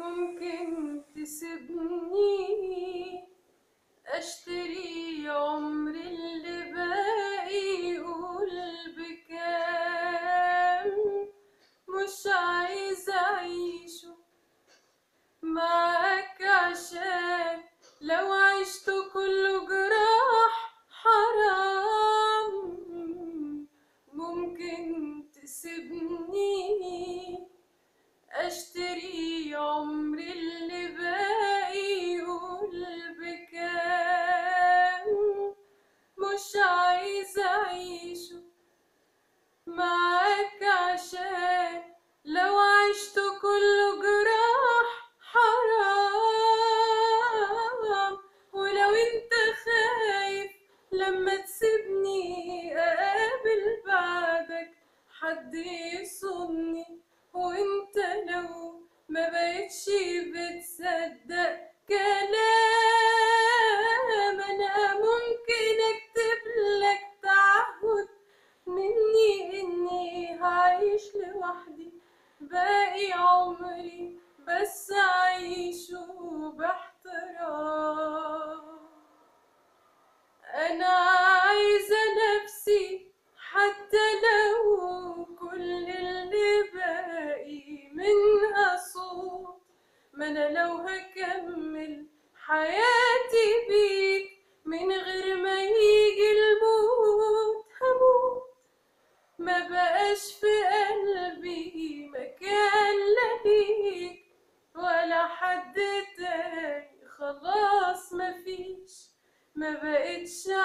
ممكن تسيبني اشتري عمري اللي باقي يقول بكام مش عايزة اعيشه معاك عشان لو عشت كله جراح حرام ممكن تسيبني اشتري عمري اللي باقي يقول بكام مش عايزة اعيشه معاك عشان لو عشت كله جراح حرام ولو انت خايف لما تسيبني اقابل بعدك حد يصوني وانت لو ما بقتش بتصدق كلام انا ممكن اكتب لك تعهد مني اني هعيش لوحدي باقي عمري بس اعيشه باحترام انا عايزة نفسي حتى لو كل اللي باقي منها صوت ما انا لو هكمل حياتي بيك من غير ما يجي الموت هموت ما بقاش في قلبي مكان لا ليك ولا حد تاني خلاص مفيش ما بقتش